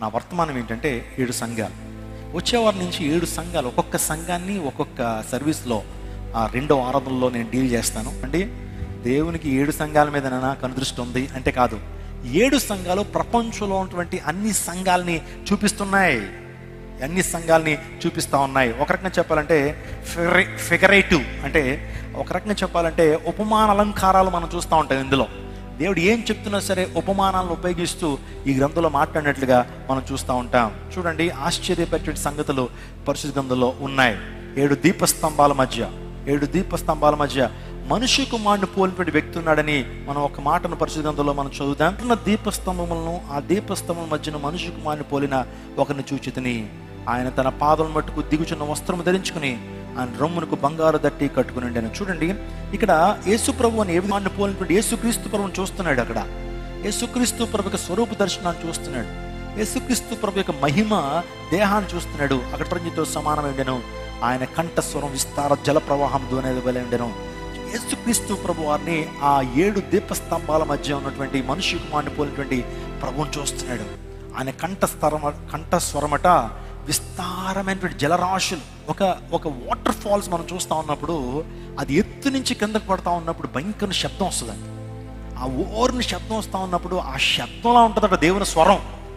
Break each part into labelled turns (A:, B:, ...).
A: నా వర్తమానం ఏంటంటే ఏడు సంఘాలు వచ్చేవారి నుంచి ఏడు సంఘాలు ఒక్కొక్క సంఘాన్ని ఒక్కొక్క సర్వీస్లో ఆ రెండో ఆరాధనలో నేను డీల్ చేస్తాను అంటే దేవునికి ఏడు సంఘాల మీద నాకు అనుదృష్టి ఉంది అంటే కాదు ఏడు సంఘాలు ప్రపంచంలో ఉన్నటువంటి అన్ని సంఘాలని చూపిస్తున్నాయి అన్ని సంఘాలని చూపిస్తూ ఉన్నాయి ఒక రకంగా చెప్పాలంటే ఫిగరేటివ్ అంటే ఒక రకంగా చెప్పాలంటే ఉపమాన అలంకారాలు మనం చూస్తూ ఉంటాం ఇందులో దేవుడు ఏం చెప్తున్నా సరే ఉపమానాలను ఉపయోగిస్తూ ఈ గ్రంథంలో మాట్లాడినట్లుగా మనం చూస్తూ ఉంటాం చూడండి ఆశ్చర్యపరిచే సంగతులు పరిశుద్ధ గ్రంథంలో ఉన్నాయి ఏడు దీపస్తంభాల మధ్య ఏడు దీపస్తంభాల మధ్య మనుష్య కుమారుని పోలినటువంటి వ్యక్తి ఉన్నాడని మనం ఒక మాటను పరిశుద్ధ గ్రంథంలో మనం చదువుదాం ఉన్న దీపస్తంభములను ఆ దీపస్తంభం మధ్యన మనుష్య కుమారుని పోలిన ఒకరిని చూచితిని ఆయన తన పాదం మట్టుకు దిగుచున్న వస్త్రము ధరించుకుని ఆయన రొమ్మునకు బంగారు దట్టి కట్టుకుని ఉండేను చూడండి ఇక్కడ యేసు ప్రభు అని ఏ విధంగా పోలినటువంటి యేసుక్రీస్తు ప్రభుని చూస్తున్నాడు అక్కడ యేసుక్రీస్తు ప్రభు యొక్క స్వరూప దర్శనాన్ని చూస్తున్నాడు యేసుక్రీస్తు ప్రభు యొక్క మహిమ దేహాన్ని చూస్తున్నాడు అక్కడ ప్రజతో సమానమై ఉండెను ఆయన కంఠస్వరం విస్తార జల ప్రవాహం దోనేది వలె ఉండెను యేసుక్రీస్తు ప్రభు వారిని ఆ ఏడు దీపస్తంభాల మధ్య ఉన్నటువంటి మనుష్య కుమారుని పోలినటువంటి ప్రభువుని చూస్తున్నాడు ఆయన కంఠస్తరమ కంఠస్వరమట విస్తారమైనటువంటి జలరాశులు ఒక ఒక వాటర్ ఫాల్స్ మనం చూస్తూ ఉన్నప్పుడు అది ఎత్తు నుంచి కిందకు పడతా ఉన్నప్పుడు భయంకర శబ్దం వస్తుందండి ఆ ఓర్ని శబ్దం వస్తూ ఉన్నప్పుడు ఆ శబ్దంలా ఉంటుందట దేవుని స్వరం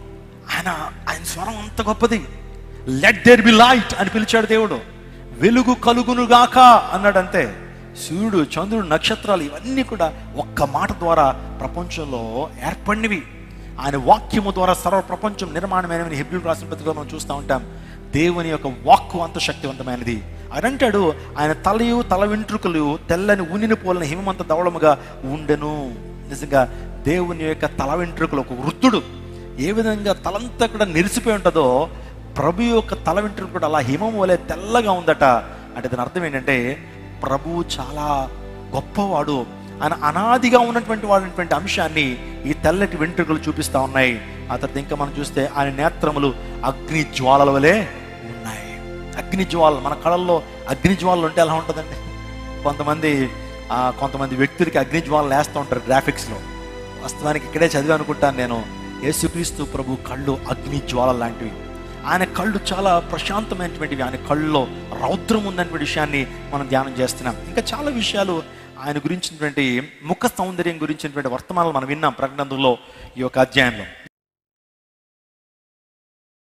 A: ఆయన ఆయన స్వరం అంత గొప్పది లెట్ దేర్ బి లైట్ అని పిలిచాడు దేవుడు వెలుగు కలుగునుగాక అన్నాడు అంతే సూర్యుడు చంద్రుడు నక్షత్రాలు ఇవన్నీ కూడా ఒక్క మాట ద్వారా ప్రపంచంలో ఏర్పడినవి ఆయన వాక్యము ద్వారా సర్వ ప్రపంచం నిర్మాణమైనవి హెబ్రిల్ రాసిన పత్రికలో మనం చూస్తూ ఉంటాం దేవుని యొక్క వాక్కు అంత శక్తివంతమైనది ఆయన అంటాడు ఆయన తలయు తల వెంట్రుకలు తెల్లని ఉనిని పోలిన హిమమంత ధవళముగా ఉండెను నిజంగా దేవుని యొక్క తల వెంట్రుకలు ఒక వృద్ధుడు ఏ విధంగా తలంతా కూడా నెరిసిపోయి ఉంటుందో ప్రభు యొక్క తల వెంట్రుకలు కూడా అలా హిమం వలె తెల్లగా ఉందట అంటే దాని అర్థం ఏంటంటే ప్రభువు చాలా గొప్పవాడు ఆయన అనాదిగా ఉన్నటువంటి వాడినటువంటి అంశాన్ని ఈ తెల్లటి వెంట్రుకలు చూపిస్తా ఉన్నాయి ఆ తర్వాత ఇంకా మనం చూస్తే ఆయన నేత్రములు అగ్ని జ్వాలల వలె ఉన్నాయి అగ్ని జ్వాలలు మన కళల్లో అగ్ని జ్వాలలు ఉంటే ఎలా ఉంటుందండి కొంతమంది ఆ, కొంతమంది వ్యక్తులకి అగ్ని జ్వాలలు వేస్తూ ఉంటారు గ్రాఫిక్స్లో వాస్తవానికి ఇక్కడే చదివి అనుకుంటాను నేను యేసుక్రీస్తు ప్రభు కళ్ళు అగ్ని జ్వాల లాంటివి ఆయన కళ్ళు చాలా ప్రశాంతమైనటువంటివి ఆయన కళ్ళలో రౌద్రం ఉందనే విషయాన్ని మనం ధ్యానం చేస్తున్నాం ఇంకా చాలా విషయాలు ఆయన గురించినటువంటి ముఖ సౌందర్యం గురించినటువంటి వర్తమానాలు మనం విన్నాం ప్రకటనలో ఈ యొక్క అధ్యాయంలో